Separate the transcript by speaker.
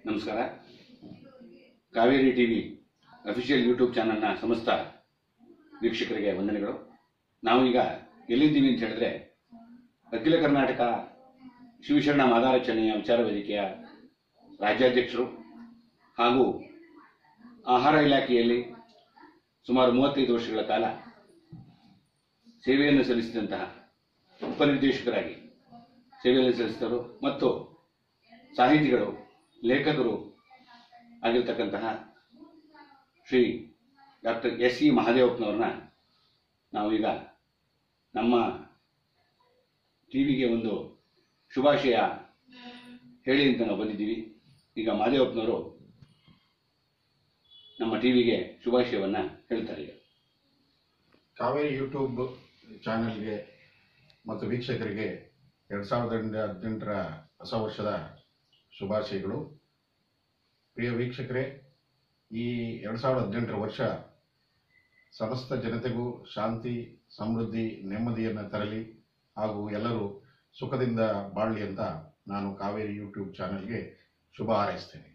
Speaker 1: ನಮಸ್ಕಾರ Kaveri TV official YouTube ಚಾನಲ್ನ ಸಮಸ್ತ ವೀಕ್ಷಕರಿಗೆ ವಂದನೆಗಳು ನಾವು ಈಗ ಎಲ್ಲಿದ್ದೀವಿ ಅಂತ ಹೇಳಿದ್ರೆ ಅಖಿಲ ಕರ್ನಾಟಕ ಶಿವಶರಣ ಮಾದಾರಚನೆಯ ವಿಚಾರ ವೇದಿಕೆಯ ರಾಜ್ಯಾಧ್ಯಕ್ಷರು ಹಾಗೂ ಆಹಾರ ಇಲಾಖೆಯಲ್ಲಿ ಸುಮಾರು ಮೂವತ್ತೈದು ವರ್ಷಗಳ ಕಾಲ ಸೇವೆಯನ್ನು ಸಲ್ಲಿಸಿದಂತಹ ಉಪನಿರ್ದೇಶಕರಾಗಿ ಸೇವೆಯನ್ನು ಸಲ್ಲಿಸಿದರು ಮತ್ತು ಸಾಹಿತಿಗಳು ಲೇಖಕರು ಆಗಿರ್ತಕ್ಕಂತಹ ಶ್ರೀ ಡಾಕ್ಟರ್ ಎಸ್ ಇ ಮಹಾದೇವಪ್ಪನವ್ರನ್ನ ನಾವೀಗ ನಮ್ಮ ಟಿವಿಗೆ ಒಂದು ಶುಭಾಶಯ ಹೇಳಿ ಅಂತ ನಾವು ಬಂದಿದ್ದೀವಿ ಈಗ ಮಹಾದೇವಪ್ಪನವರು ನಮ್ಮ ಟಿವಿಗೆ ಶುಭಾಶಯವನ್ನು ಹೇಳ್ತಾರೆ ಈಗ
Speaker 2: ಕಾವೇರಿ ಯೂಟ್ಯೂಬ್ ಚಾನೆಲ್ಗೆ ಮತ್ತು ವೀಕ್ಷಕರಿಗೆ ಎರಡು ಸಾವಿರದ ಹದಿನೆಂಟರ ಹೊಸ ವರ್ಷದ ಶುಭಾಶಯಗಳು ಪ್ರಿಯ ವೀಕ್ಷಕರೇ ಈ ಎರಡು ಸಾವಿರದ ಹದಿನೆಂಟರ ವರ್ಷ ಸಮಸ್ತ ಜನತೆಗೂ ಶಾಂತಿ ಸಮೃದ್ಧಿ ನೆಮ್ಮದಿಯನ್ನು ತರಲಿ ಹಾಗೂ ಎಲ್ಲರೂ ಸುಖದಿಂದ ಬಾಳಲಿ ಅಂತ ನಾನು ಕಾವೇರಿ ಯೂಟ್ಯೂಬ್ ಚಾನೆಲ್ಗೆ ಶುಭ ಹಾರೈಸ್ತೇನೆ